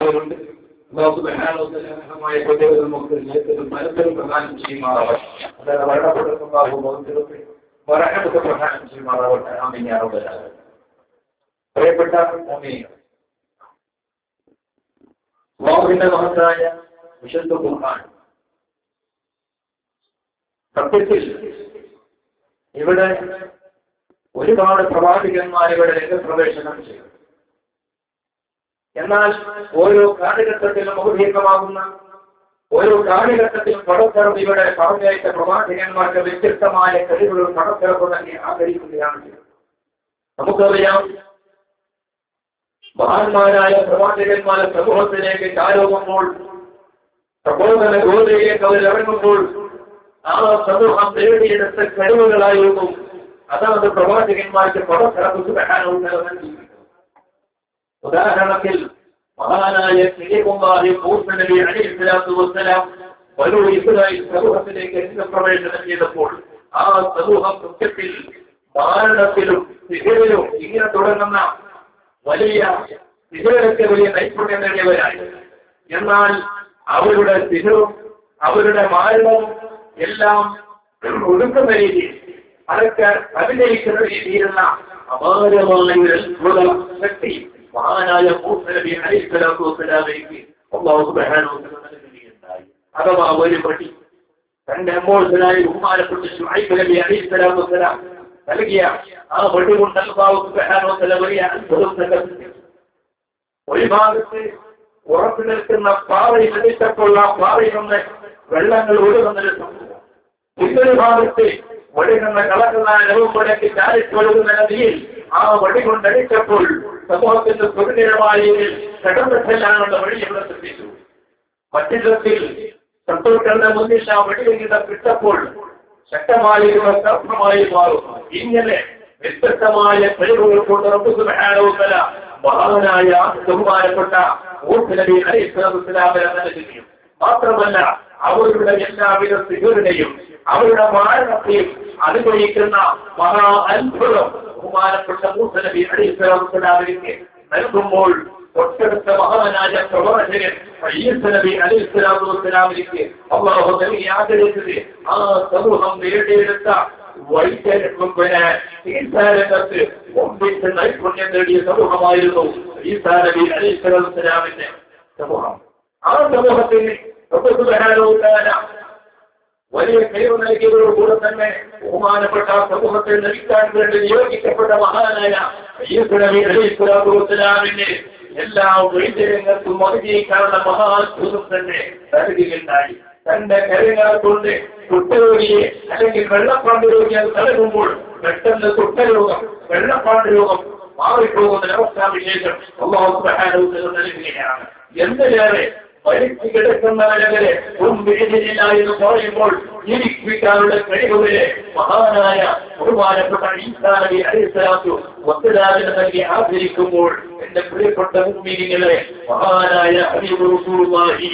ചെയ്തുകൊണ്ട് നമുക്ക് ജീവിതത്തിലും മനസ്സിലും പ്രധാനം ചെയ്യുമാറാവട്ടെ അതായത് മരണപ്പെടുത്തുമ്പോൾ മുഖത്തിലൊക്കെ മരണത്തെ പ്രധാനം ചെയ്യുമാറാവട്ടെ ആമിഞ്ഞാറുള്ളതാണ് പ്രിയപ്പെട്ട മോമിനികൾ അള്ളാഹുവിന്റെ മഹത്തായ വിശുദ്ധ ഖുർആൻ സത്യത്തിൽ ഇവിടെ ഒരുപാട് പ്രവാചകന്മാർ ഇവിടെ രംഗപ്രവേശനം ചെയ്തു എന്നാൽ ഓരോ കാലഘട്ടത്തിലും ഔദ്യോഗികമാകുന്ന ഓരോ കാലഘട്ടത്തിലും പടത്തിറപ്പ് ഇവിടെ പറഞ്ഞയച്ച പ്രവാചകന്മാർക്ക് വ്യത്യസ്തമായ കഴിവുകളും പടത്തിറപ്പ് നൽകി ആദരിക്കുകയാണ് ചെയ്തത് നമുക്കറിയാം മഹാന്മാരായ പ്രവാചകന്മാരെ സമൂഹത്തിലേക്ക് ചാരോകുമ്പോൾ പ്രബോധന ഗോതയിലേക്ക് അവർ ഇറങ്ങുമ്പോൾ ആ സമൂഹം നേടിയെടുത്ത കഴിവുകളായിരുന്നു അതാണ് പ്രവാചകന്മാർക്ക് പടത്തിറപ്പ് നൽകി ഉദാഹരണത്തിൽ മഹാനായ ശ്രീകുമാരി മൂർത്ത നബി അലി സ്വലാത്തു വസ്സലാം ഒരു ഇസ്രായേൽ സമൂഹത്തിലേക്ക് രംഗപ്രവേശനം ചെയ്തപ്പോൾ ആ സമൂഹം കൃത്യത്തിൽ മാരണത്തിലും സിഹറിലും ഇങ്ങനെ തുടങ്ങുന്ന വലിയ സിഹറൊക്കെ വലിയ നൈപുണ്യം നേടിയവരായി എന്നാൽ അവരുടെ സിഹറും അവരുടെ മാരണവും എല്ലാം ഒടുക്കുന്ന രീതിയിൽ അതൊക്കെ അഭിനയിക്കുന്ന രീതിയിലുള്ള അപാരമായ ഒരു അത്ഭുത ശക്തി മഹാനായ മൂസനബി അലൈഹിസ്സലാത്തു വസ്സലാമയ്ക്ക് അള്ളാഹു സുബ്ഹാനഹു വ തആല നൽകുകയുണ്ടായി അഥവാ ഒരു പടി തന്റെ അമ്മോസനായ ബഹുമാനപ്പെട്ട ശുഐബ് നബി അലൈഹിസ്സലാത്തു വസ്സലാം നൽകിയ ആ പടി കൊണ്ട് അള്ളാഹു സുബ്ഹാനഹു വ തആല വലിയ അത്ഭുതം സംഘടിപ്പിച്ചു ഒരു ഭാഗത്ത് ഉറച്ചു നിൽക്കുന്ന പാറയിൽ ലഭിച്ചപ്പോൾ ആ പാറയിൽ നിന്ന് വെള്ളങ്ങൾ ഒഴുകുന്നൊരു സംഭവം ഇന്നൊരു ഭാഗത്ത് ഒഴുകുന്ന കളകളായ ലവമ്പടക്കി ചാരിച്ചൊഴുകുന്ന നദിയിൽ ആ വടി കൊണ്ടടിച്ചപ്പോൾ സമൂഹത്തിന്റെ സുഖകരമായ കടന്നു ചെല്ലാനുള്ള വഴി ഇവിടെ ശ്രദ്ധിച്ചു മറ്റിടത്തിൽ ശത്രുക്കളുടെ മുന്നിൽ ആ വെടിവെങ്കിട കിട്ടപ്പോൾ ശക്തമായിരുന്ന കർമ്മമായി മാറും ഇങ്ങനെ വ്യത്യസ്തമായ കഴിവുകൾ കൊണ്ട് റബ്ബുസുബാനോത്തല മഹാനായ ബഹുമാനപ്പെട്ട ഊർജനബി അലൈഹിസ്ലാമിനെ നൽകുകയും മാത്രമല്ല അവരുടെ എല്ലാവിധ സിഗറിനെയും അവരുടെ മാരണത്തെയും അനുഭവിക്കുന്ന മഹാ അത്ഭുതം ബഹുമാനപ്പെട്ട മൂസനബി അലൈഹിസ്ലാമിലേക്ക് നൽകുമ്പോൾ തൊട്ടടുത്ത മഹാനായ പ്രവാചകൻ നബി അലൈഹിസ്ലാത്തു വസ്സലാമിലേക്ക് അള്ളാഹു നൽകി ആദരിച്ചത് ആ സമൂഹം നേടിയെടുത്ത വൈദ്യനും പിന്നെ ഈസാരംഗത്ത് ഒമ്പിച്ച് നൈപുണ്യം നേടിയ സമൂഹമായിരുന്നു ഈസാ നബി അലൈഹിസ്ലാത്തു വസ്സലാമിന്റെ സമൂഹം ആ സമൂഹത്തിന് വലിയ കഴിവ് നൽകിയതോടുകൂടെ തന്നെ ബഹുമാനപ്പെട്ട സമൂഹത്തെ നയിക്കാൻ വേണ്ടി നിയോഗിക്കപ്പെട്ട മഹാനായ ഈശ്വരവി അലീസ്വലാമിന്റെ എല്ലാ വൈദ്യരംഗത്തും അതിജയിക്കാനുള്ള മഹാത്ഭുതം തന്നെ നൽകുകയുണ്ടായി തന്റെ കരങ്ങൾ കൊണ്ട് കുട്ടരോഗിയെ അല്ലെങ്കിൽ വെള്ളപ്പാണ്ട് രോഗിയെ നൽകുമ്പോൾ പെട്ടെന്ന് കുട്ടരോഗം വെള്ളപ്പാണ്ട് രോഗം മാറിപ്പോകുന്ന അവസ്ഥാവിശേഷം അള്ളാഹു നൽകുകയാണ് എന്തിനേറെ മരിച്ചു കിടക്കുന്നവരെ മുൻപിടില്ല എന്ന് പറയുമ്പോൾ ജീവിപ്പിക്കാനുള്ള കഴിവുകളെ മഹാനായ ബഹുമാനപ്പെട്ട ഈസാനബി അലിസ്ലാത്തു ഒത്തരാജന നൽകി ആദരിക്കുമ്പോൾ എന്റെ പ്രിയപ്പെട്ട മുൻമീനികളെ മഹാനായ അലിബുറുമാഹി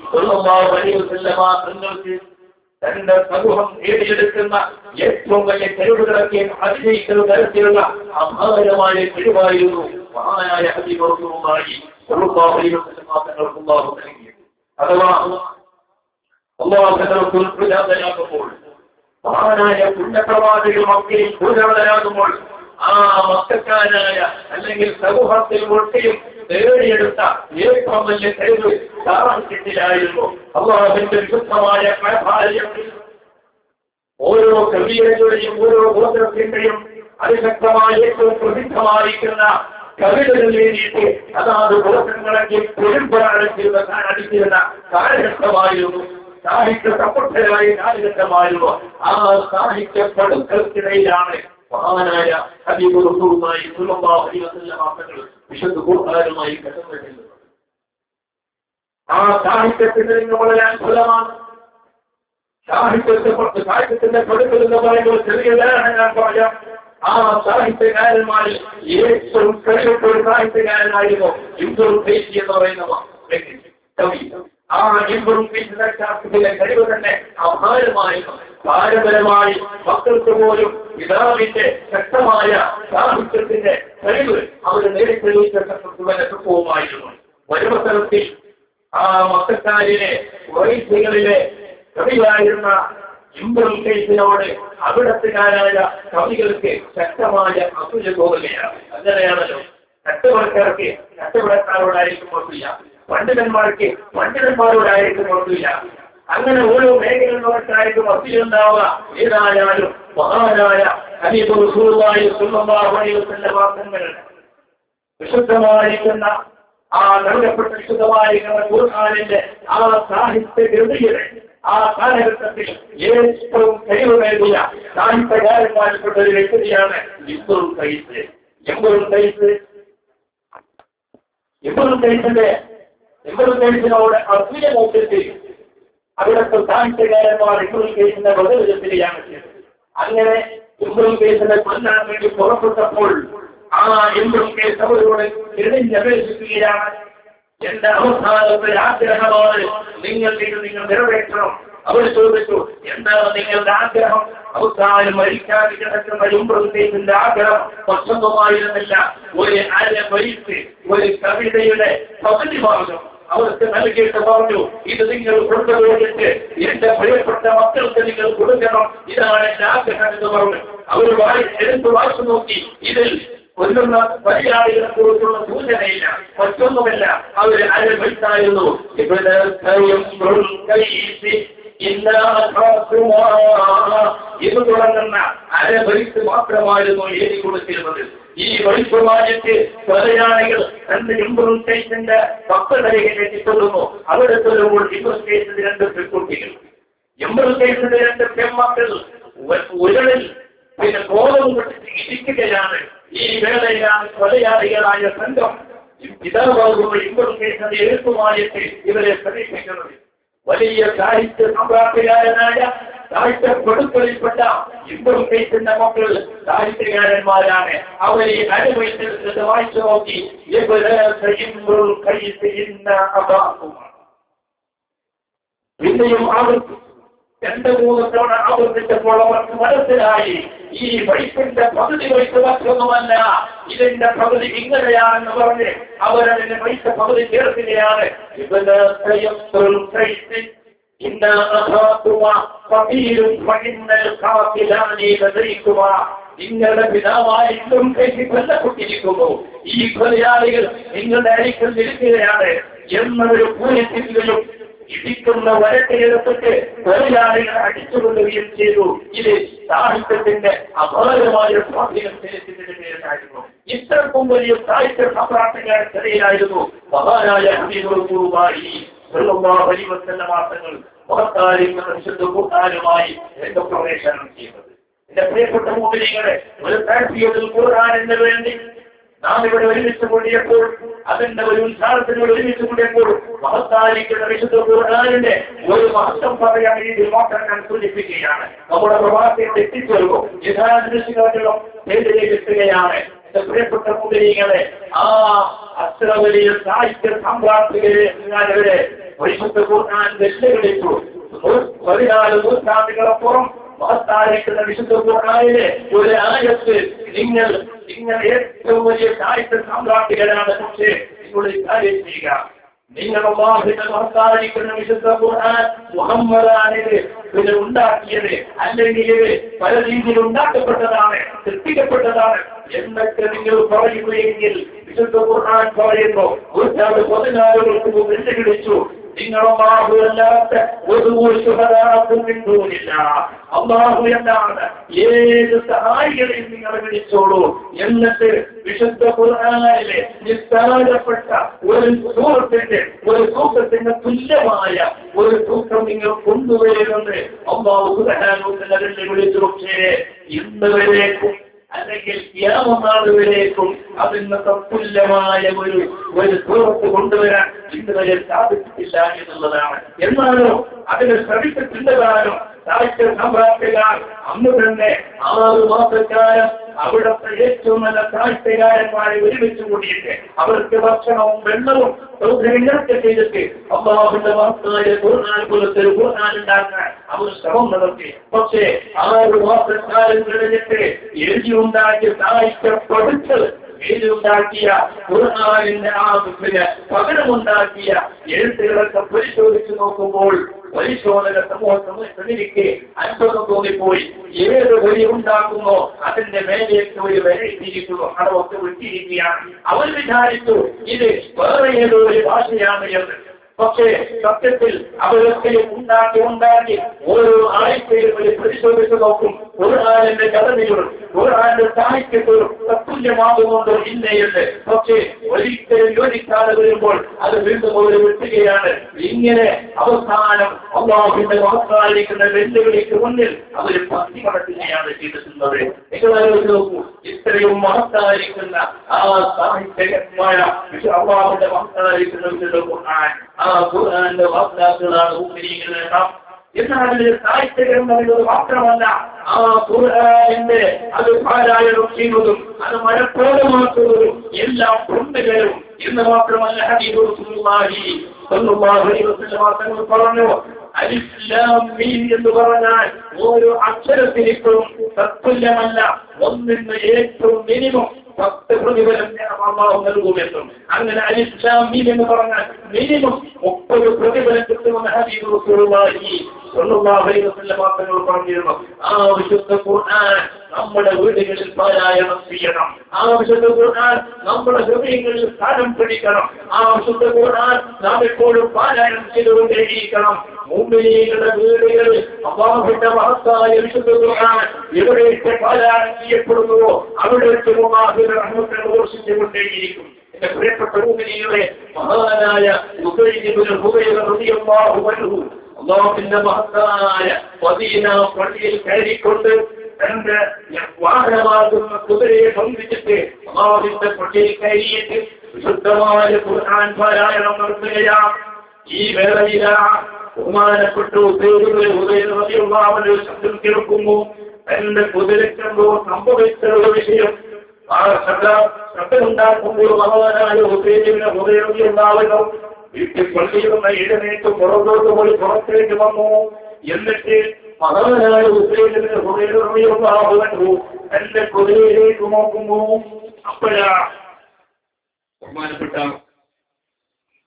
തങ്ങൾക്ക് തന്റെ സമൂഹം നേടിയെടുക്കുന്ന ഏറ്റവും വലിയ കഴിവുകളൊക്കെ അതിജയിക്കുന്ന തരത്തിലുള്ള അപാരമായ കഴിവായിരുന്നു മഹാനായ അലിബുറുമായി അഥവാ അള്ളാഹുൽ പ്രജാതനാകുമ്പോൾ മഹാനായ പുണ്യപ്രവാദികൾ മക്കയിൽ പൂജാതനാകുമ്പോൾ ആ മക്കാരായ അല്ലെങ്കിൽ സമൂഹത്തിൽ മുഴുക്കയും നേടിയെടുത്ത ഏറ്റവും വലിയ കഴിവ് സാറാക്കിട്ടില്ലായിരുന്നു അള്ളാഹുവിന്റെ വിശുദ്ധമായ പ്രാധാന്യം ഓരോ കവിയകളുടെയും ഓരോ ഗോത്രത്തിന്റെയും അതിശക്തമായ ഏറ്റവും പ്രസിദ്ധമായിരിക്കുന്ന കവിതകൾ വേണ്ടിയിട്ട് അതാത് ഗോത്രങ്ങളൊക്കെ പെരുമ്പറാടിച്ചിരുന്ന അടിച്ചിരുന്ന കാലഘട്ടമായിരുന്നു സാഹിത്യ സമ്പുഷ്ടരായ കാലഘട്ടമായിരുന്നു ആ സാഹിത്യ പടുക്കൾക്കിടയിലാണ് മഹാനായ ഹബീബുറുമായി മാസങ്ങൾ വിശുദ്ധ കൂട്ടുകാരുമായി ഘട്ടപ്പെട്ടിരുന്നത് ആ സാഹിത്യത്തിന് നിങ്ങൾ വളരെ അത്ഭുതമാണ് സാഹിത്യത്തെ സാഹിത്യത്തിന്റെ പടുക്കൽ എന്ന് പറയുമ്പോൾ ചെറിയ ഉദാഹരണം ഞാൻ പറയാം ആ സാഹിത്യകാരന്മാരിൽ ഏറ്റവും കഴിവുള്ള ഒരു സാഹിത്യകാരനായിരുന്നു ഇംദുർ ഫേസി എന്ന് പറയുന്ന വ്യക്തി കവി ആ ഇംദുർ ഫേസിലെ കഴിവ് തന്നെ അപാരമായിരുന്നു പാരമ്പര്യമായി മക്കൾക്ക് പോലും പിതാവിന്റെ ശക്തമായ സാഹിത്യത്തിന്റെ കഴിവ് അവർ നേടിത്തെളിയിച്ച സംഭവമായിരുന്നു ഒരവസരത്തിൽ ആ മക്കക്കാരിലെ കുറേശികളിലെ കവിയായിരുന്ന ഇമ്പുൽ കേസിനോട് അവിടത്തുകാരായ കവികൾക്ക് ശക്തമായ അസൂയ തോന്നുകയാണ് അങ്ങനെയാണല്ലോ കച്ചവടക്കാർക്ക് കച്ചവടക്കാരോടായിരിക്കും ഓർക്കില്ല പണ്ഡിതന്മാർക്ക് പണ്ഡിതന്മാരോടായിരിക്കും ഓർക്കില്ല അങ്ങനെ ഓരോ മേഖലകളിലോട്ടായിരിക്കും അസൂയുണ്ടാവുക ഏതായാലും മഹാനായ ഹനീബ് റസൂലുള്ളാഹി സ്വല്ലല്ലാഹു അലൈഹി വസല്ലം വാക്കുകൾ വിശുദ്ധമായിരിക്കുന്ന ആ നൽകപ്പെട്ട വിശുദ്ധമായിരിക്കുന്ന ഖുർആാനിന്റെ ആ സാഹിത്യ കൃതിയുടെ ആ കാലഘട്ടത്തിൽ ഏറ്റവും കഴിവുമേറിയ സാഹിത്യകാരന്മാരിൽപ്പെട്ട ഒരു വ്യക്തിയാണ് ഇബ്രുൽ കൈസ് എംബുൽ കൈസ് ഇബ്രുൽ കൈസിന്റെ ഇബ്രുൽ കൈസിനോട് അസൂയ നോക്കിയിട്ട് അവിടുത്തെ സാഹിത്യകാരന്മാർ ഇബ്രുൽ കേസിന്റെ ബദലുചെത്തുകയാണ് ചെയ്തത് അങ്ങനെ ഇബ്രുൽ കേസിനെ കൊല്ലാൻ വേണ്ടി പുറപ്പെട്ടപ്പോൾ ആ ഇബ്രുൽ കേസ് അവരോട് തിരിഞ്ഞപേക്ഷിക്കുകയാണ് എന്റെ അവസാനത്തെ ആഗ്രഹമാണ് നിങ്ങൾ ഇത് നിങ്ങൾ നിറവേറ്റണം അവർ ചോദിച്ചു എന്താണ് നിങ്ങളുടെ ആഗ്രഹം അവസാനം മരിക്കാൻ കിടക്കുന്ന ഇമ്പ്രദേശത്തിന്റെ ആഗ്രഹം മറ്റൊന്നുമായിരുന്നില്ല ഒരു അര വൈസ് ഒരു കവിതയുടെ പകുതി ഭാഗം അവർക്ക് നൽകിയിട്ട് പറഞ്ഞു ഇത് നിങ്ങൾ കൊണ്ടുപോയിട്ട് എന്റെ പ്രിയപ്പെട്ട മക്കൾക്ക് നിങ്ങൾ കൊടുക്കണം ഇതാണ് എന്റെ ആഗ്രഹം എന്ന് പറഞ്ഞു അവർ വായി എടുത്ത് വായിച്ചു നോക്കി ഇതിൽ കൊല്ലുന്ന പരിയാളികളെ കുറിച്ചുള്ള സൂചനയില്ല മറ്റൊന്നുമല്ല അവർ അരവൈത്തായിരുന്നു ഇവിടെ ഇത് തുടങ്ങുന്ന അരവൈത്ത് മാത്രമായിരുന്നു എഴുതി കൊടുത്തിരുന്നത് ഈ വൈദ്യമായിട്ട് കൊലയാളികൾ രണ്ട് ഇംപ്രൂവ്മെന്റിന്റെ പക്വതയിലേക്ക് എത്തിക്കൊള്ളുന്നു അവിടെ ചെല്ലുമ്പോൾ ഇംപ്രൂവ്മെന്റിന്റെ രണ്ട് പെൺകുട്ടികൾ ഇംപ്രൂവ്മെന്റിന്റെ രണ്ട് പെൺമക്കൾ ഉരളിൽ പിന്നെ ബോധം കൊണ്ടിട്ട് ഇരിക്കുകയാണ് ഈ വേളയിലാണ് കൊലയാളികളായ സംഘം പിതാവാകുമ്പോൾ ഇംപ്രൂവ്മെന്റിന്റെ എഴുത്തുമായിട്ട് ഇവരെ സമീപിക്കുന്നത് വലിയ സാഹിത്യ സമ്പ്രാപ്തികാരനായ സാഹിത്യ കൊടുക്കളിൽപ്പെട്ട ഇംപ്രൂവ്മെന്റിന്റെ മക്കൾ സാഹിത്യകാരന്മാരാണ് അവർ ഈ അനുഭവത്തിൽ വായിച്ചു നോക്കി ഇവരെ പിന്നെയും ആവർത്തി രണ്ട് മൂന്ന് തവണ ആവർത്തിച്ചപ്പോൾ അവർക്ക് മനസ്സിലായി ഈ വൈപ്പിന്റെ പകുതി വൈപ്പ് മറ്റൊന്നുമല്ല ഇതിന്റെ പകുതി ഇങ്ങനെയാണെന്ന് പറഞ്ഞ് അവരതിന്റെ വൈപ്പ് പകുതി ചേർക്കുകയാണ് ഇവന് إنا أخاكما قبيل فإن القاتلان لديكما നിങ്ങളുടെ പിതാവായിട്ടും കൈക്ക് കൊല്ലപ്പെട്ടിരിക്കുന്നു ഈ കൊലയാളികൾ നിങ്ങളുടെ അരിക്കൽ നിൽക്കുകയാണ് എന്നൊരു പൂരത്തിലും ഇടിക്കുന്ന വരട്ടിയെടുത്തിട്ട് കൊലയാളികളെ അടിച്ചുകൊള്ളുകയും ചെയ്തു ഇത് സാഹിത്യത്തിന്റെ അപാരമായ സ്വാധീനം ചെലുത്തിയതിന്റെ പേരിലായിരുന്നു ഇത്രക്കും വലിയ സാഹിത്യ സമ്പ്രാർത്ഥനകൾക്കിടയിലായിരുന്നു മഹാനായ ഹബീബുമായി വലിയ മാസങ്ങൾ മഹത്താരിക്കുന്ന വിശുദ്ധ കൂട്ടാരുമായി എന്റെ പ്രവേശനം ചെയ്യുന്നത് എന്റെ പ്രിയപ്പെട്ട മൂല്യങ്ങളെ ഒരു താഴ്ചയോട് കൂടാനെന്ന് വേണ്ടി നാം ഇവിടെ ഒരുമിച്ച് കൂടിയപ്പോൾ അതിന്റെ ഒരു ഉത്സാഹത്തിനോട് ഒരുമിച്ച് കൂടിയപ്പോൾ മഹത്താരിക്കുന്ന വിശുദ്ധ ഖുർആാനിന്റെ ഒരു മഹത്വം പറയാൻ രീതിയിൽ മാത്രം ഞാൻ സൂചിപ്പിക്കുകയാണ് നമ്മുടെ പ്രവാസികൾ എത്തിച്ചേർന്നു യഥാദൃശികളും പേരിലേക്ക് എത്തുകയാണ് എന്റെ പ്രിയപ്പെട്ട മുദ്രീകളെ ആ അത്ര വലിയ സാഹിത്യ സാമ്രാജ്യകളെ ഞാനിവരെ പരിശുദ്ധ ഖുർആൻ വെല്ലുവിളിച്ചു പതിനാല് നൂറ്റാണ്ടുകളപ്പുറം മഹത്തായിരിക്കുന്ന വിശുദ്ധ ഖുർആനിലെ ഒരു ആയത്ത് നിങ്ങൾ നിങ്ങൾ ഏറ്റവും വലിയ സാഹിത്യ സാമ്രാജ്യകളാണ് പക്ഷേ നിങ്ങളുടെ കാര്യം ചെയ്യുക നിങ്ങൾ അള്ളാഹുവിന്റെ മഹത്തായിരിക്കുന്ന വിശുദ്ധ ഖുർആൻ മുഹമ്മദാണിത് ഇത് ഉണ്ടാക്കിയത് അല്ലെങ്കിൽ ഇത് പല രീതിയിൽ ഉണ്ടാക്കപ്പെട്ടതാണ് സൃഷ്ടിക്കപ്പെട്ടതാണ് എന്നൊക്കെ നിങ്ങൾ പറയുകയെങ്കിൽ വിശുദ്ധ ഖുർആൻ പറയുന്നു നൂറ്റാണ്ട് പതിനാലുകൾക്ക് മുമ്പ് വെല്ലുവിളിച്ചു നിങ്ങൾ അള്ളാഹു അല്ലാത്ത ഒരു ശുഭദാർത്ഥം കിട്ടൂരില്ല അള്ളാഹു എന്നാണ് ഏത് സഹായികളെയും നിങ്ങൾ വിളിച്ചോളൂ എന്നിട്ട് വിശുദ്ധ ഖുർആനിലെ നിസ്സാരപ്പെട്ട ഒരു സൂറത്തിന്റെ ഒരു തൂക്കത്തിന്റെ തുല്യമായ ഒരു തൂക്കം നിങ്ങൾ കൊണ്ടുവരുമെന്ന് അള്ളാഹു സുബ്ഹാനഹു വിളിച്ചു പക്ഷേ ഇന്ന് വരേക്കും അല്ലെങ്കിൽ യാമനാളുകളിലേക്കും അതിന് തത്തുല്യമായ ഒരു ഒരു സൂറത്ത് കൊണ്ടുവരാൻ ഇന്നുവരെ സാധിച്ചിട്ടില്ല എന്നുള്ളതാണ് എന്നാലും അതിന് ശ്രമിച്ചിട്ടുള്ളതാനും സാഹിത്യ സമ്പ്രാപ്തികാർ അന്ന് തന്നെ ആറ് മാസക്കാലം അവിടുത്തെ ഏറ്റവും നല്ല സാഹിത്യകാരന്മാരെ ഒരുമിച്ച് കൂടിയിട്ട് അവർക്ക് ഭക്ഷണവും വെള്ളവും സൗകര്യങ്ങളൊക്കെ ചെയ്തിട്ട് അള്ളാഹുന്റെ വാസ്തവയെ ഖുർആൻ പോലത്തെ ഒരു ഖുർആൻ ഉണ്ടാക്കാൻ അവർ ശ്രമം നടത്തി പക്ഷേ ആറ് മാസക്കാലം കഴിഞ്ഞിട്ട് എഴുതി ഉണ്ടാക്കിയ സാഹിത്യം പഠിച്ചത് എഴുതുണ്ടാക്കിയ ഖുർആാനിന്റെ ആ ബുക്കിന് പകരമുണ്ടാക്കിയ എഴുത്തുകളൊക്കെ പരിശോധിച്ചു നോക്കുമ്പോൾ പരിശോധന സമൂഹത്തിനിരിക്കെ അത്ഭുതം തോന്നിപ്പോയി ഏത് വഴി ഉണ്ടാക്കുന്നോ അതിന്റെ മേലേക്ക് ഒരു വരയിട്ടിരിക്കുന്നു അടവൊക്കെ വിട്ടിരിക്കുകയാണ് അവർ വിചാരിച്ചു ഇത് വേറെ ഏതോ ഒരു ഭാഷയാണ് എന്ന് പക്ഷേ സത്യത്തിൽ അവരൊക്കെ ഉണ്ടാക്കി ഉണ്ടാക്കി ഓരോ ആഴ്ചയിലും ഒരു പരിശോധിച്ച് നോക്കും ഖുർആാനിന്റെ ഘടനയോടും ഖുർആാന്റെ സാഹിത്യത്തോടും തത്തുല്യമാകുന്നുണ്ടോ ഇല്ല എന്ന് പക്ഷേ ഒരിക്കലും യോജിക്കാതെ വരുമ്പോൾ അത് വീണ്ടും ഒരു വിട്ടുകയാണ് ഇങ്ങനെ അവസാനം അള്ളാഹുവിന്റെ മഹത്തായിരിക്കുന്ന വെല്ലുവിളിക്ക് മുന്നിൽ അവർ പത്തി നടത്തുകയാണ് ചെയ്തിട്ടുള്ളത് നിങ്ങൾ ആലോചിച്ച് നോക്കൂ ഇത്രയും മഹത്തായിരിക്കുന്ന ആ സാഹിത്യമായ അള്ളാഹുവിന്റെ മഹത്തായിരിക്കുന്ന വിശുദ്ധ ഖുർആൻ ആ ഖുർആന്റെ വാഗ്ദാക്കളാണ് ഉപരിക്കുന്നത് നാം എന്നാൽ അതിൽ സാഹിത്യഗ്രന്ഥങ്ങൾ മാത്രമല്ല ആ ഖുർആന്റെ അത് പാരായണം ചെയ്യുന്നതും അത് മഴപ്രദമാക്കുന്നതും എല്ലാം പൊണ്ടുകളും എന്ന് മാത്രമല്ല ഹബീബ് റസൂലുള്ളാഹി സ്വല്ലല്ലാഹു അലൈഹി വസല്ലം തങ്ങൾ പറഞ്ഞു അലിസ്ലാം മീൻ എന്ന് പറഞ്ഞാൽ ഓരോ അക്ഷരത്തിനും തത്തുല്യമല്ല ഒന്നിന് ഏറ്റവും മിനിമം പത്ത് പ്രതിഫലം അള്ളാഹു നൽകുമെന്നും അങ്ങനെ അലിസ്ലാം മീൻ എന്ന് പറഞ്ഞാൽ മിനിമം മുപ്പത് പ്രതിഫലം കിട്ടുമെന്ന് ഹബീബ് റസൂലുള്ളാഹി സ്വല്ലല്ലാഹു അലൈഹി വസല്ലം തങ്ങൾ പറഞ്ഞിരുന്നു ആ വിശുദ്ധ ഖുർആൻ നമ്മുടെ വീടുകളിൽ പാരായണം ചെയ്യണം ആ വിശുദ്ധ ഖുർആൻ നമ്മുടെ ഹൃദയങ്ങളിൽ സ്ഥാനം പിടിക്കണം ആ വിശുദ്ധ ഖുർആൻ നാം എപ്പോഴും പാരായണം ചെയ്തുകൊണ്ടേയിരിക്കണം മുമ്പിനിയുടെ വീടുകളിൽ അള്ളാഹുവിന്റെ മഹത്തായ വിശുദ്ധ ഖുർആൻ എവിടെയൊക്കെ പാരായണം ചെയ്യപ്പെടുന്നുവോ അവിടേക്ക് അള്ളാഹുവിന്റെ റഹ്മത്തെ ഘോഷിച്ചുകൊണ്ടേയിരിക്കും എന്റെ പ്രിയപ്പെട്ട മുമ്പിനിയുടെ മഹാനായ ഉദയജിബുൽ ഹുബൈറ റളിയല്ലാഹു അൻഹു അള്ളാഹുവിന്റെ മഹത്തായ മദീന പള്ളിയിൽ കയറിക്കൊണ്ട് തന്റെ വാഹനമാകുന്ന കുതിരയെ ബന്ധിച്ചിട്ട് അള്ളാഹുവിന്റെ പള്ളിയിൽ കയറിയിട്ട് വിശുദ്ധമായ ഖുർആൻ പാരായണം നടത്തുകയാണ് ഈ വേളയില ബഹുമാനപ്പെട്ടു ഉദയങ്ങളെ ഉദയനദിയുള്ളവരുടെ ശബ്ദം കേൾക്കുന്നു തന്റെ കുതിരക്കെന്തോ സംഭവിച്ച ഒരു വിഷയം ആ ശബ്ദ ശബ്ദമുണ്ടാക്കുമ്പോൾ മഹാനായ ഉദയവിനെ ഉദയനദിയുണ്ടാവുന്നു വീട്ടിൽ പള്ളിയിൽ നിന്ന് എഴുന്നേറ്റ് പുറത്തോട്ട് പോയി പുറത്തേക്ക് വന്നു എന്നിട്ട് മഹാനായ ഉദ്രേലിന് ഹൃദയമുണ്ടാവുന്നു എന്റെ കുതിരയിലേക്ക് നോക്കുമ്പോ അപ്പോഴാ ബഹുമാനപ്പെട്ട